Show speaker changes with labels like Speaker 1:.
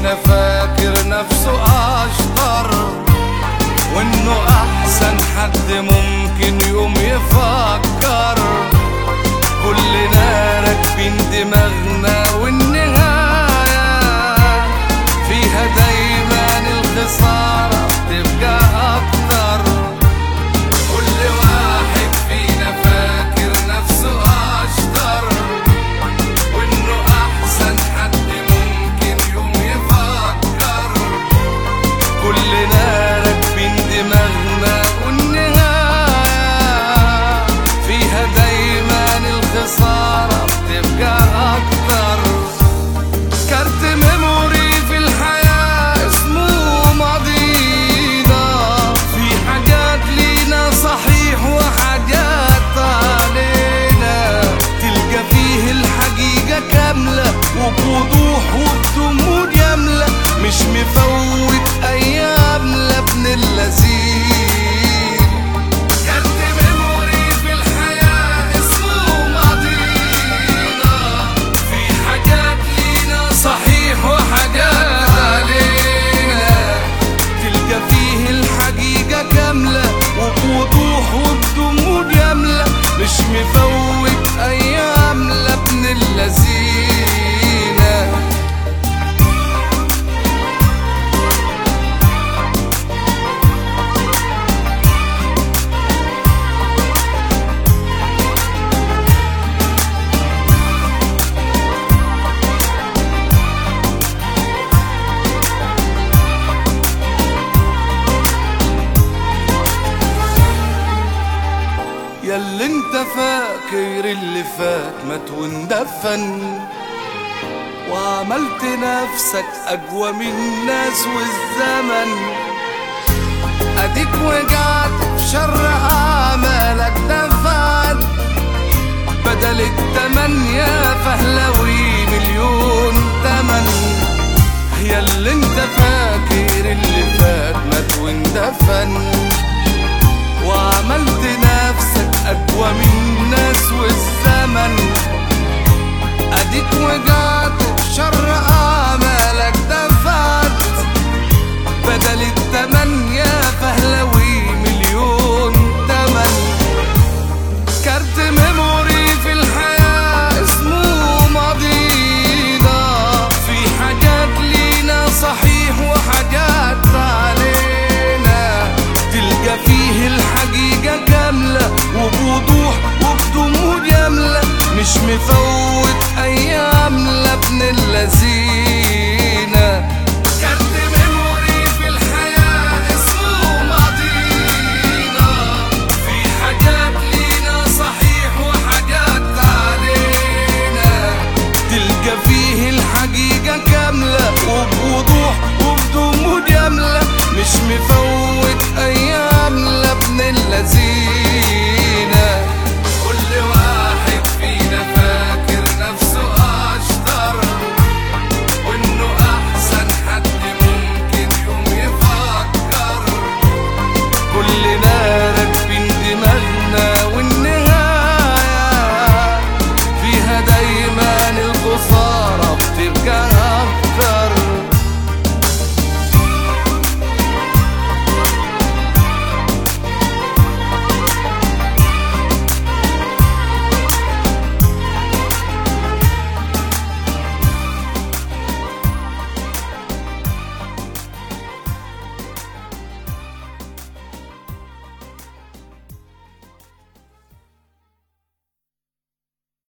Speaker 1: فينا فاكر نفسه اشطر وانه احسن حد ممكن يوم يفكر كلنا راكبين دماغنا والنهاية فيها دايما الخسارة بتبقى أكتر كل واحد فينا فاكر نفسه أشطر وإنه أحسن حد ممكن يوم يفكر كلنا راكبين دماغنا والنهاية فيها دايما الخسارة بتبقى أكتر كارت ميموري في الحياة اسمه ماضينا في حاجات لينا صحيح وحاجات علينا تلقى فيه الحقيقة كاملة وبوضوح وبدموع يملى مش مفوت أيام لابن اللذين كارت ميموري في الحياة اسمه ماضينا في حاجات لينا صحيح وحاجات علينا تلقى فيه الحقيقة كاملة وبوضوح وبدموع يملى مش مفوت أيام لابن اللذينة ياللي انت فاكر اللي فات مات واندفن وعملت نفسك اقوى من الناس والزمن اديك وقعت في شر اعمالك دفن بدل التمانية فهلوي مليون تمن يا اللي انت فاكر اللي فات مات واندفن وعملت نفسك أقوى من الناس والزمن أديك وقعت في شر أعمالك دفعت بدل التمانية فهلوي مليون تمن كارت ميموري في الحياة اسمه ماضينا في حاجات لينا صحيح وحاجات علينا تلقى فيه الحقيقة كاملة وبوضوح وبدموع يملى مش مفوت أيام لابن اللذين